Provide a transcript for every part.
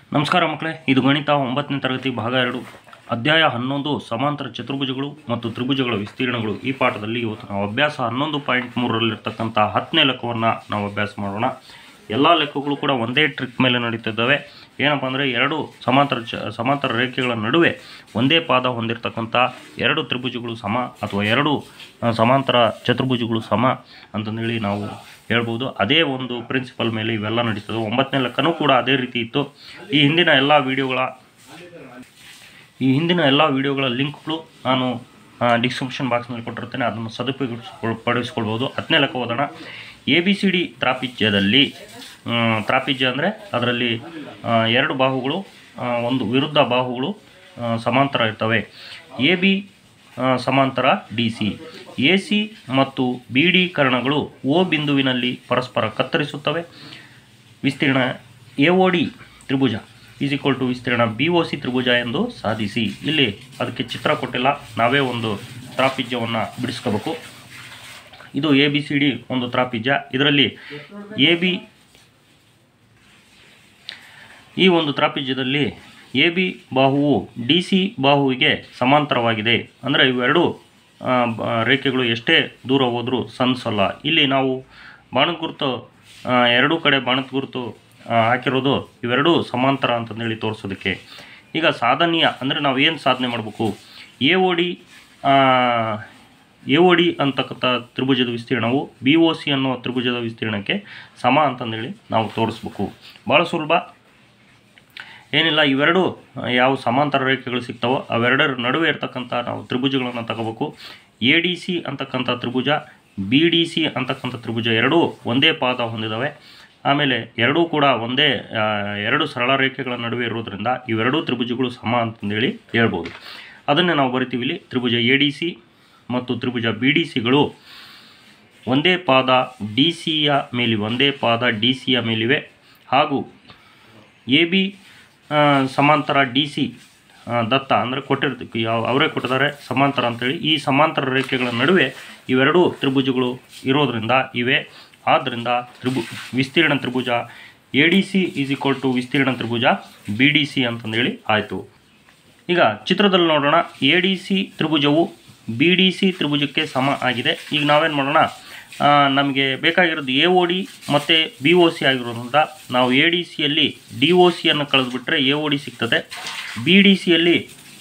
ನಮಸ್ಕಾರ ಮಕ್ಕಳೇ ಇದು ಗಣಿತ ಒಂಬತ್ತನೇ ತರಗತಿ ಭಾಗ ಎರಡು ಅಧ್ಯಾಯ ಹನ್ನೊಂದು ಸಮಾಂತರ ಚತುರ್ಭುಜಗಳು ಮತ್ತು ತ್ರಿಭುಜಗಳ ವಿಸ್ತೀರ್ಣಗಳು ಈ ಪಾಠದಲ್ಲಿ ಇವತ್ತು ನಾವು ಅಭ್ಯಾಸ ಹನ್ನೊಂದು ಪಾಯಿಂಟ್ ಮೂರರಲ್ಲಿರ್ತಕ್ಕಂಥ ಹತ್ತನೇ ಲೆಕ್ಕವನ್ನು ನಾವು ಅಭ್ಯಾಸ ಮಾಡೋಣ ಎಲ್ಲ ಲೆಕ್ಕಗಳು ಕೂಡ ಒಂದೇ ಟ್ರಿಕ್ ಮೇಲೆ ನಡೀತಿದ್ದಾವೆ ಏನಪ್ಪ ಅಂದರೆ ಎರಡು ಸಮಾಂತರ ಚ ಸಮಾಂತರ ರೇಖೆಗಳ ನಡುವೆ ಒಂದೇ ಪಾದ ಹೊಂದಿರತಕ್ಕಂಥ ಎರಡು ತ್ರಿಭುಜಗಳು ಸಮ ಅಥವಾ ಎರಡು ಆ, ಸಮಾಂತರ ಚತುರ್ಭುಜಗಳು ಸಮ ಅಂತಂದೇಳಿ ನಾವು ಹೇಳ್ಬೋದು ಅದೇ ಒಂದು ಪ್ರಿನ್ಸಿಪಲ್ ಮೇಲೆ ಇವೆಲ್ಲ ನಡೀತದೆ ಒಂಬತ್ತನೇ ಲೆಕ್ಕನೂ ಕೂಡ ಅದೇ ರೀತಿ ಇತ್ತು ಈ ಹಿಂದಿನ ಎಲ್ಲ ವಿಡಿಯೋಗಳ ಈ ಹಿಂದಿನ ಎಲ್ಲ ವಿಡಿಯೋಗಳ ಲಿಂಕ್ಗಳು ನಾನು ಡಿಸ್ಕ್ರಿಪ್ಷನ್ ಬಾಕ್ಸ್ನಲ್ಲಿ ಕೊಟ್ಟಿರ್ತೇನೆ ಅದನ್ನು ಸದುಪಯೋಗ ಪಡಿಸ್ಕೊಳ್ಬೋದು ಹತ್ತನೇ ಲೆಕ್ಕ ಓದೋಣ ಎ ಬಿ ಸಿ ಡಿ ತ್ರಾಪಿಜ್ಯದಲ್ಲಿ ಮ್, ತ್ರಾಪಿಜ್ಯ ಅಂದರೆ ಅದರಲ್ಲಿ ಆ, ಎರಡು ಬಾಹುಗಳು ಆ, ಒಂದು ವಿರುದ್ಧ ಬಾಹುಗಳು ಆ, ಸಮಾಂತರ ಇರ್ತವೆ ಎ ಬಿ ಸಮಾಂತರ ಡಿ ಸಿ ಎ ಸಿ ಮತ್ತು ಬಿ ಡಿ ಕರ್ಣಗಳು ಓ ಬಿಂದುವಿನಲ್ಲಿ ಪರಸ್ಪರ ಕತ್ತರಿಸುತ್ತವೆ ವಿಸ್ತೀರ್ಣ ಎ ಒ ಡಿ ತ್ರಿಭುಜ ಈಸ್ ಈಕ್ವಲ್ ಟು ವಿಸ್ತೀರ್ಣ ಬಿ ಒ ಸಿ ತ್ರಿಭುಜ ಎಂದು ಸಾಧಿಸಿ ಇಲ್ಲಿ ಅದಕ್ಕೆ ಚಿತ್ರ ಕೊಟ್ಟಿಲ್ಲ ನಾವೇ ಒಂದು ತ್ರಾಪಿಜ್ಯವನ್ನು ಬಿಡಿಸ್ಕೋಬೇಕು ಇದು ಎ ಬಿ ಸಿ ಡಿ ಒಂದು ತ್ರಾಪಿಜ್ಯ ಇದರಲ್ಲಿ ಎ ಬಿ ಈ ಒಂದು ತ್ರಾಪಿಜ್ಯದಲ್ಲಿ ಎ ಬಿ ಬಾಹುವು ಡಿ ಸಿ ಬಾಹುವಿಗೆ ಸಮಾಂತರವಾಗಿದೆ ಅಂದರೆ ಇವೆರಡು ಆ, ಬ- ರೇಖೆಗಳು ಎಷ್ಟೇ ದೂರ ಹೋದರೂ ಸಂಧಿಸಲ್ಲ ಇಲ್ಲಿ ನಾವು ಬಾಣದ ಗುರುತು ಆ, ಎರಡೂ ಕಡೆ ಬಾಣದ ಗುರುತು ಆ, ಹಾಕಿರೋದು ಇವೆರಡೂ ಸಮಾಂತರ ಅಂತಂದೇಳಿ ತೋರಿಸೋದಕ್ಕೆ ಈಗ ಸಾಧನೀಯ ಅಂದರೆ ನಾವು ಏನು ಸಾಧನೆ ಮಾಡಬೇಕು A O D A O D ಅಂತಕ್ಕಂಥ ತ್ರಿಭುಜದ ವಿಸ್ತೀರ್ಣವು ಬಿ ಒ ಸಿ ಅನ್ನೋ ತ್ರಿಭುಜದ ವಿಸ್ತೀರ್ಣಕ್ಕೆ ಸಮ ಅಂತಂದೇಳಿ ನಾವು ತೋರಿಸ್ಬೇಕು ಭಾಳ ಸುಲಭ ಏನಿಲ್ಲ ಇವೆರಡು ಆ, ಯಾವ ಸಮಾಂತರ ರೇಖೆಗಳು ಸಿಗ್ತಾವೋ ಅವೆರಡರ ನಡುವೆ ಇರ್ತಕ್ಕಂಥ ನಾವು ತ್ರಿಭುಜಗಳನ್ನು ತಗೋಬೇಕು ಎ ಡಿ ಸಿ ಅಂತಕ್ಕಂಥ ತ್ರಿಭುಜ ಬಿ ಡಿ ಸಿ ಅಂತಕ್ಕಂಥ ತ್ರಿಭುಜ ಎರಡೂ ಒಂದೇ ಪಾದ ಹೊಂದಿದ್ದಾವೆ ಆಮೇಲೆ ಎರಡೂ ಕೂಡ ಒಂದೇ ಆ, ಎರಡು ಸರಳ ರೇಖೆಗಳ ನಡುವೆ ಇರೋದ್ರಿಂದ ಇವೆರಡೂ ತ್ರಿಭುಜಗಳು ಸಮ ಅಂತಂದೇಳಿ ಹೇಳ್ಬೋದು ಅದನ್ನೇ ನಾವು ಬರಿತೀವಿ ಇಲ್ಲಿ ತ್ರಿಭುಜ ಎ ಡಿ ಸಿ ಮತ್ತು ತ್ರಿಭುಜ ಬಿ ಡಿ ಸಿಗಳು ಒಂದೇ ಪಾದ ಡಿ ಸಿಯ ಮೇಲೆ ಒಂದೇ ಪಾದ ಡಿ ಸಿಯ ಮೇಲಿವೆ ಹಾಗೂ ಎ ಬಿ ಸಮಾಂತರ ಡಿ ಸಿ ದತ್ತ ಅಂದರೆ ಕೊಟ್ಟಿರ್ತೀವಿ ಯಾವ ಅವರೇ ಕೊಟ್ಟಿದ್ದಾರೆ ಸಮಾಂತರ ಅಂತೇಳಿ ಈ ಸಮಾಂತರ ರೇಖೆಗಳ ನಡುವೆ ಇವೆರಡೂ ತ್ರಿಭುಜಗಳು ಇರೋದ್ರಿಂದ ಇವೆ ಆದ್ದರಿಂದ ತ್ರಿಭು ವಿಸ್ತೀರ್ಣ ತ್ರಿಭುಜ A D C is equal to ವಿಸ್ತೀರ್ಣ ತ್ರಿಭುಜ ಬಿ ಡಿ ಸಿ ಅಂತಂದೇಳಿ ಆಯಿತು ಈಗ ಚಿತ್ರದಲ್ಲಿ ನೋಡೋಣ ಎ ಡಿ ಸಿ ತ್ರಿಭುಜವು ಬಿ ಡಿ ಸಿ ತ್ರಿಭುಜಕ್ಕೆ ಸಮ ಆಗಿದೆ ಈಗ ನಾವೇನು ಮಾಡೋಣ ಆ, ನಮಗೆ ಬೇಕಾಗಿರೋದು ಎ ಒ ಡಿ ಮತ್ತು ಬಿ ಒ ಸಿ ಆಗಿರೋದ್ರಿಂದ ನಾವು ಎ ಡಿ ಸಿಯಲ್ಲಿ ಡಿ ಒ ಸಿಯನ್ನು ಕಳೆದುಬಿಟ್ರೆ ಎ ಒ ಡಿ ಸಿಗ್ತದೆ ಬಿ ಡಿ ಸಿಯಲ್ಲಿ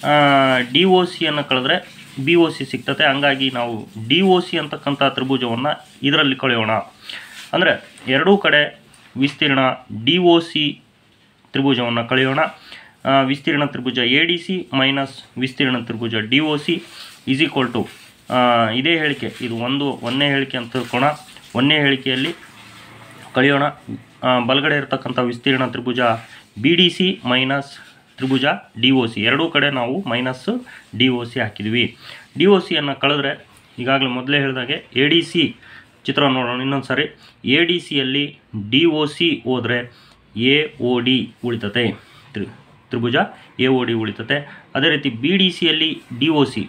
ಡಿ ಒ ಸಿಯನ್ನು ಕಳೆದ್ರೆ ಬಿ ಒ ಸಿ ಸಿಗ್ತದೆ ಹಂಗಾಗಿ ನಾವು ಡಿ ಒ ಸಿ ಅಂತಕ್ಕಂಥ ತ್ರಿಭುಜವನ್ನು ಇದರಲ್ಲಿ ಕಳೆಯೋಣ ಅಂದರೆ ಎರಡೂ ಕಡೆ ವಿಸ್ತೀರ್ಣ ಡಿ ಒ ಸಿ ತ್ರಿಭುಜವನ್ನು ಕಳೆಯೋಣ ಆ, ವಿಸ್ತೀರ್ಣ ತ್ರಿಭುಜ ಎ ಡಿ ಸಿ ಮೈನಸ್ ವಿಸ್ತೀರ್ಣ ತ್ರಿಭುಜ D O C is equal to ಇದೇ ಹೇಳಿಕೆ ಇದು ಒಂದು ಒಂದನೇ ಹೇಳಿಕೆ ಅಂತ ತಿಳ್ಕೋಣ ಒಂದನೇ ಹೇಳಿಕೆಯಲ್ಲಿ ಕಳೆಯೋಣ ಆ, ಬಲಗಡೆ ಇರತಕ್ಕಂಥ ವಿಸ್ತೀರ್ಣ ತ್ರಿಭುಜ ಬಿ ಡಿ ಸಿ ಮೈನಸ್ ತ್ರಿಭುಜ ಡಿ ಒ ಸಿ ಎರಡೂ ಕಡೆ ನಾವು ಮೈನಸ್ ಡಿ ಒ ಸಿ ಹಾಕಿದ್ವಿ ಡಿ ಒ ಸಿಯನ್ನು ಕಳೆದ್ರೆ ಈಗಾಗಲೇ ಮೊದಲೇ ಹೇಳಿದಾಗೆ ಎ ಡಿ ಸಿ ಚಿತ್ರ ನೋಡೋಣ ಇನ್ನೊಂದು ಸಾರಿ ಎ ಡಿ ಸಿಯಲ್ಲಿ ಡಿ ಒ ಸಿ ಹೋದರೆ ಎ ಒ ಡಿ ಉಳಿತತೆ ತ್ರಿ ತ್ರಿಭುಜ ಎ ಒ ಡಿ ಉಳಿತತೆ ಅದೇ ರೀತಿ ಬಿ ಡಿ ಸಿಯಲ್ಲಿ D O C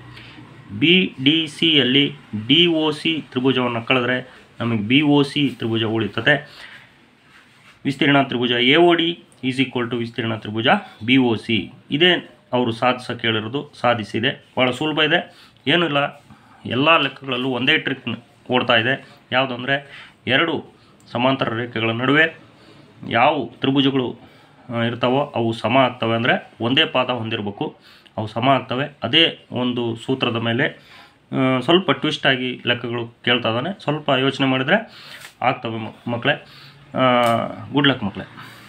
B D ಸಿಯಲ್ಲಿ ಡಿ ಒ ಸಿ ತ್ರಿಭುಜವನ್ನು ಕಳೆದ್ರೆ ನಮಗೆ ಬಿ ಒ ಸಿ ತ್ರಿಭುಜ ಉಳಿತದೆ ವಿಸ್ತೀರ್ಣ ತ್ರಿಭುಜ A O D is equal to ವಿಸ್ತೀರ್ಣ ತ್ರಿಭುಜ ಬಿ ಒ ಸಿ ಇದೇ ಅವರು ಸಾಧಿಸೋಕೆ ಹೇಳಿರೋದು ಸಾಧಿಸಿದೆ ಭಾಳ ಸುಲಭ ಇದೆ ಏನಿಲ್ಲ ಎಲ್ಲ ಲೆಕ್ಕಗಳಲ್ಲೂ ಒಂದೇ ಟ್ರಿಕ್ ಓಡ್ತಾ ಇದೆ ಯಾವುದಂದರೆ ಎರಡು ಸಮಾಂತರ ರೇಖೆಗಳ ನಡುವೆ ಯಾವ ತ್ರಿಭುಜಗಳು ಆ, ಇರ್ತಾವೋ ಅವು ಸಮ ಆಗ್ತವೆ ಅಂದರೆ ಒಂದೇ ಪಾದ ಹೊಂದಿರಬೇಕು ಅವು ಸಮ ಆಗ್ತವೆ ಅದೇ ಒಂದು ಸೂತ್ರದ ಮೇಲೆ ಆ, ಸ್ವಲ್ಪ ಟ್ವಿಸ್ಟ್ ಆಗಿ ಲೆಕ್ಕಗಳು ಕೇಳ್ತಾ ಇದ್ದಾನೆ ಸ್ವಲ್ಪ ಯೋಚನೆ ಮಾಡಿದರೆ ಆಗ್ತವೆ ಮ- ಮಕ್ಕಳೇ ಗುಡ್ ಲಕ್ ಮಕ್ಕಳೇ